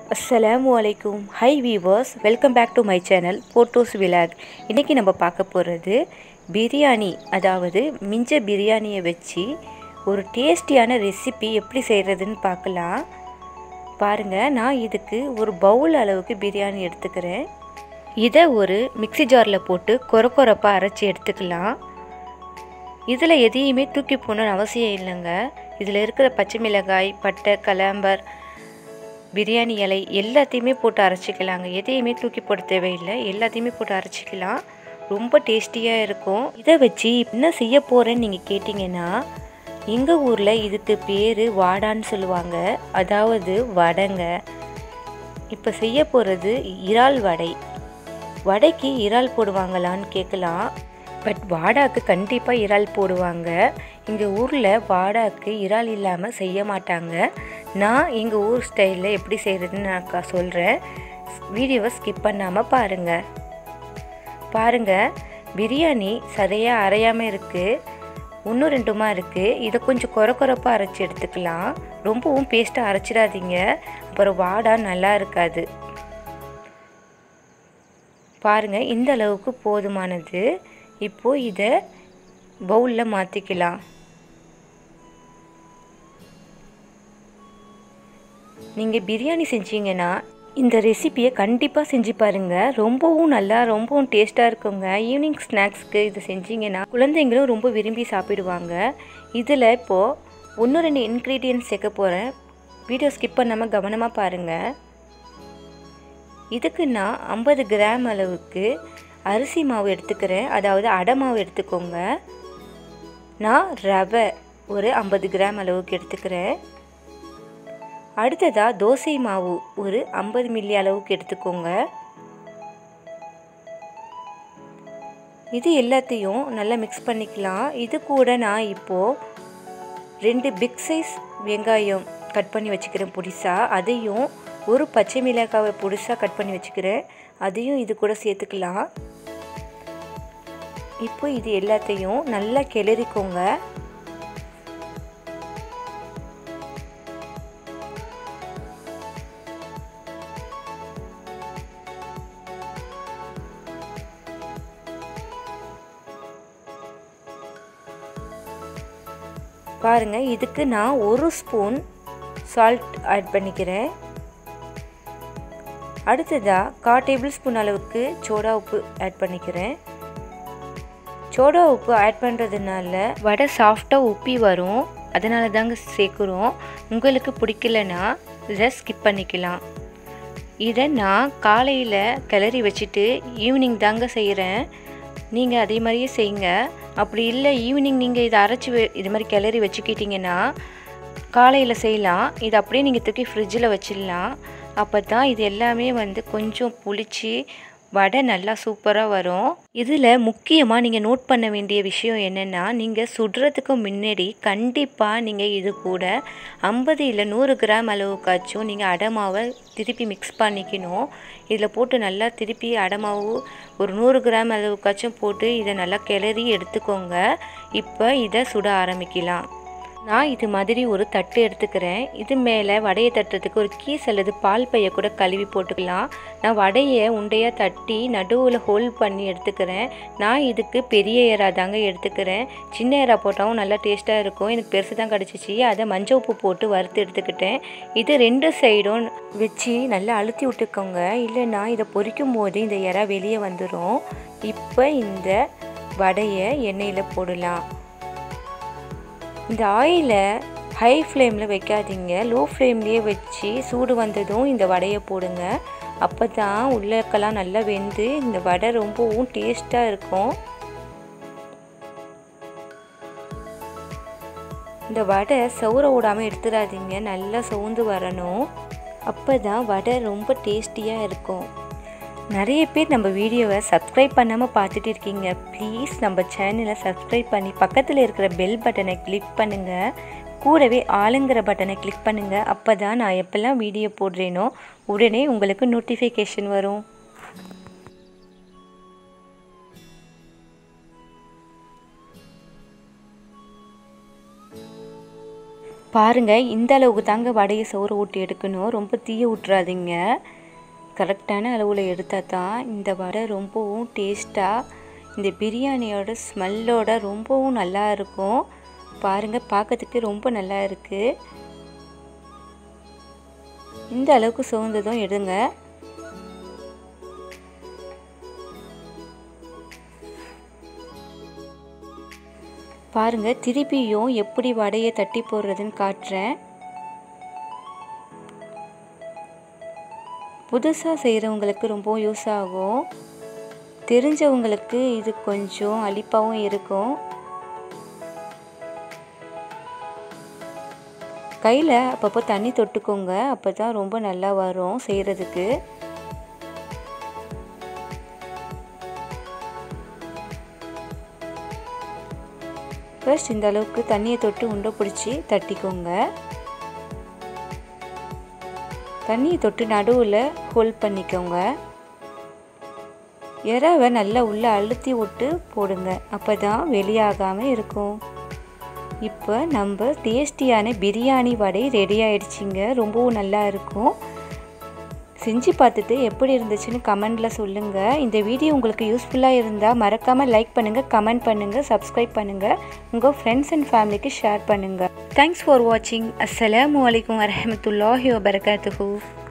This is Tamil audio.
அஸ்ஸலாமு அலைக்கும் hi viewers welcome back to my channel photos vlog இன்றைக்கி நம்ம பார்க்க போகிறது பிரியாணி அதாவது மிஞ்ச பிரியாணியை வச்சு ஒரு டேஸ்டியான ரெசிபி எப்படி செய்கிறதுன்னு பார்க்கலாம் பாருங்கள் நான் இதுக்கு ஒரு பவுல் அளவுக்கு பிரியாணி எடுத்துக்கிறேன் இதை ஒரு மிக்ஸி ஜாரில் போட்டு கொர கொரப்பாக அரைச்சி எடுத்துக்கலாம் இதில் எதையுமே தூக்கி போகணுன்னு அவசியம் இல்லைங்க இதில் இருக்கிற பச்சை மிளகாய் பட்டை கலாம்பர் பிரியாணி இலை எல்லாத்தையுமே போட்டு அரைச்சிக்கலாங்க எதையுமே தூக்கி போட தேவையில்லை எல்லாத்தையுமே போட்டு அரைச்சிக்கலாம் ரொம்ப டேஸ்டியாக இருக்கும் இதை வச்சு என்ன செய்ய போகிறேன்னு நீங்கள் கேட்டிங்கன்னா எங்கள் ஊரில் இதுக்கு பேர் வாடான்னு சொல்லுவாங்க அதாவது வடைங்க இப்போ செய்ய போகிறது இறால் வடை வடைக்கு இறால் போடுவாங்களான்னு கேட்கலாம் பட் வாடாக்கு கண்டிப்பாக இறால் போடுவாங்க எங்கள் ஊரில் வாடாக்கு இறால் இல்லாமல் செய்ய மாட்டாங்க நான் எங்கள் ஊர் ஸ்டைலில் எப்படி செய்கிறதுன்னு நான் சொல்கிறேன் வீடியோவை ஸ்கிப் பண்ணாமல் பாருங்கள் பாருங்கள் பிரியாணி சரியாக அரையாமல் இருக்குது ஒன்றும் ரெண்டுமா இருக்குது இதை கொஞ்சம் குறை குறைப்பாக அரைச்சி எடுத்துக்கலாம் ரொம்பவும் பேஸ்ட்டாக அரைச்சிடாதீங்க அப்புறம் வாடா நல்லா இருக்காது பாருங்கள் இந்த அளவுக்கு போதுமானது இப்போது இதை பவுலில் மாற்றிக்கலாம் நீங்கள் பிரியாணி செஞ்சீங்கன்னா இந்த ரெசிப்பியை கண்டிப்பாக செஞ்சு பாருங்கள் ரொம்பவும் நல்லா ரொம்பவும் டேஸ்ட்டாக இருக்குங்க ஈவினிங் ஸ்நாக்ஸ்க்கு இது செஞ்சீங்கன்னா குழந்தைங்களும் ரொம்ப விரும்பி சாப்பிடுவாங்க இதில் இப்போது ஒன்று ரெண்டு இன்க்ரீடியன்ட்ஸ் சேர்க்க போகிறேன் வீடியோ ஸ்கிப் பண்ணாமல் கவனமாக பாருங்கள் இதுக்கு நான் ஐம்பது கிராம் அளவுக்கு அரிசி மாவு எடுத்துக்கிறேன் அதாவது அடை மாவு எடுத்துக்கோங்க நான் ரவை ஒரு ஐம்பது கிராம் அளவுக்கு எடுத்துக்கிறேன் அடுத்ததாக தோசை மாவு ஒரு ஐம்பது மில்லி அளவுக்கு எடுத்துக்கோங்க இது எல்லாத்தையும் நல்லா மிக்ஸ் பண்ணிக்கலாம் இது கூட நான் இப்போது ரெண்டு பிக் சைஸ் வெங்காயம் கட் பண்ணி வச்சுக்கிறேன் புடிசாக அதையும் ஒரு பச்சை மிளகாவை புதுசாக கட் பண்ணி வச்சுக்கிறேன் அதையும் இது கூட சேர்த்துக்கலாம் இப்போ இது எல்லாத்தையும் நல்லா கிளறிக்கோங்க பாருங்கள் இதுக்கு நான் ஒரு ஸ்பூன் சால்ட் ஆட் பண்ணிக்கிறேன் அடுத்ததாக கா டேபிள் ஸ்பூன் அளவுக்கு சோடா உப்பு ஆட் பண்ணிக்கிறேன் சோடா உப்பு ஆட் பண்ணுறதுனால வடை சாஃப்டாக உப்பி வரும் அதனால தாங்க சேர்க்குறோம் உங்களுக்கு பிடிக்கலனா இதை ஸ்கிப் பண்ணிக்கலாம் இதை நான் காலையில் கிளறி வச்சுட்டு ஈவினிங் தாங்க செய்கிறேன் நீங்கள் அதே மாதிரியே செய்யுங்க அப்படி இல்லை ஈவினிங் நீங்கள் இதை அரைச்சி இது மாதிரி கிளறி வச்சுக்கிட்டிங்கன்னா காலையில் செய்யலாம் இது அப்படியே நீங்கள் தூக்கி ஃப்ரிட்ஜில் வச்சிடலாம் அப்போ தான் இது எல்லாமே வந்து கொஞ்சம் புளிச்சு வடை நல்லா சூப்பராக வரும் இதில் முக்கியமாக நீங்கள் நோட் பண்ண வேண்டிய விஷயம் என்னென்னா நீங்கள் சுடுறதுக்கு முன்னாடி கண்டிப்பாக நீங்கள் இது கூட ஐம்பது இல்லை நூறு கிராம் அளவுக்காச்சும் நீங்கள் அடமாவை திருப்பி மிக்ஸ் பண்ணிக்கணும் இதில் போட்டு நல்லா திருப்பி அடமாவு ஒரு நூறு கிராம் அளவுக்காச்சும் போட்டு இதை நல்லா கிளறி எடுத்துக்கோங்க இப்போ இதை சுட ஆரம்பிக்கலாம் நான் இது மாதிரி ஒரு தட்டு எடுத்துக்கிறேன் இது மேலே வடையை தட்டுறதுக்கு ஒரு கீஸ் அல்லது பால் பையை கூட கழுவி போட்டுக்கலாம் நான் வடையை உண்டையாக தட்டி நடுவில் ஹோல் பண்ணி எடுத்துக்கிறேன் நான் இதுக்கு பெரிய ஏரா தாங்க எடுத்துக்கிறேன் சின்ன ஏரா போட்டாலும் நல்லா டேஸ்ட்டாக இருக்கும் எனக்கு பெருசு தான் கிடச்சிச்சு அதை மஞ்சள் உப்பு போட்டு வறுத்து எடுத்துக்கிட்டேன் இது ரெண்டு சைடும் வச்சு நல்லா அழுத்தி விட்டுக்கோங்க இல்லைன்னா இதை பொரிக்கும் போது இந்த இறா வெளியே வந்துடும் இப்போ இந்த வடையை எண்ணெயில் போடலாம் இந்த ஆயிலை ஹை ஃப்ளேமில் வைக்காதீங்க லோ ஃப்ளேம்லேயே வச்சு சூடு வந்ததும் இந்த வடையை போடுங்க அப்போ தான் உள்ளக்கெல்லாம் நல்லா வெந்து இந்த வடை ரொம்பவும் டேஸ்ட்டாக இருக்கும் இந்த வடை சவுர விடாமல் எடுத்துடாதீங்க நல்லா சவுந்து வரணும் அப்போ தான் வடை ரொம்ப டேஸ்டியாக இருக்கும் நிறைய பேர் நம்ம வீடியோவை சப்ஸ்கிரைப் பண்ணாமல் பார்த்துட்டு இருக்கீங்க ப்ளீஸ் நம்ம சேனலை சப்ஸ்கிரைப் பண்ணி பக்கத்தில் இருக்கிற பெல் பட்டனை கிளிக் பண்ணுங்கள் கூடவே ஆளுங்கிற பட்டனை கிளிக் பண்ணுங்கள் அப்போ தான் நான் எப்போல்லாம் வீடியோ போடுறேனோ உடனே உங்களுக்கு நோட்டிஃபிகேஷன் வரும் பாருங்கள் இந்த அளவுக்கு தாங்க வடையை சோறு ஊட்டி எடுக்கணும் ரொம்ப தீய விட்றாதீங்க கரெக்டான அளவில் எடுத்தால் தான் இந்த வடை ரொம்பவும் டேஸ்ட்டாக இந்த பிரியாணியோட ஸ்மெல்லோட ரொம்பவும் நல்லா இருக்கும் பாருங்கள் பார்க்கறதுக்கு ரொம்ப நல்லா இருக்குது இந்த அளவுக்கு சோர்ந்ததும் எடுங்க பாருங்க திருப்பியும் எப்படி வடையை தட்டி போடுறதுன்னு காட்டுறேன் புதுசாக செய்கிறவங்களுக்கு ரொம்ப யூஸ் ஆகும் தெரிஞ்சவங்களுக்கு இது கொஞ்சம் அழிப்பாகவும் இருக்கும் கையில் அப்பப்போ தண்ணி தொட்டுக்கோங்க அப்போ தான் ரொம்ப நல்லா வரும் செய்கிறதுக்கு ஃபர்ஸ்ட் இந்த அளவுக்கு தண்ணியை தொட்டு உண்டை பிடிச்சி தட்டிக்கோங்க தண்ணியை தொட்டு நடுவில் ஹோல்ட் பண்ணிக்கோங்க இறாவை நல்லா உள்ளே அழுத்தி விட்டு போடுங்க அப்போ தான் வெளியாகாமல் இருக்கும் இப்போ நம்ம டேஸ்டியான பிரியாணி வடை ரெடி ஆயிடுச்சிங்க ரொம்பவும் நல்லா இருக்கும் செஞ்சு பார்த்துட்டு எப்படி இருந்துச்சுன்னு கமெண்டில் சொல்லுங்கள் இந்த வீடியோ உங்களுக்கு யூஸ்ஃபுல்லாக இருந்தால் மறக்காமல் லைக் பண்ணுங்கள் கமெண்ட் பண்ணுங்கள் சப்ஸ்கிரைப் பண்ணுங்கள் உங்கள் ஃப்ரெண்ட்ஸ் அண்ட் ஃபேமிலிக்கு ஷேர் பண்ணுங்கள் தேங்க்ஸ் ஃபார் வாட்சிங் அஸ்ஸலாமு அலைக்கும் வரமத்துல்லாஹி வபரகாத்துஹூ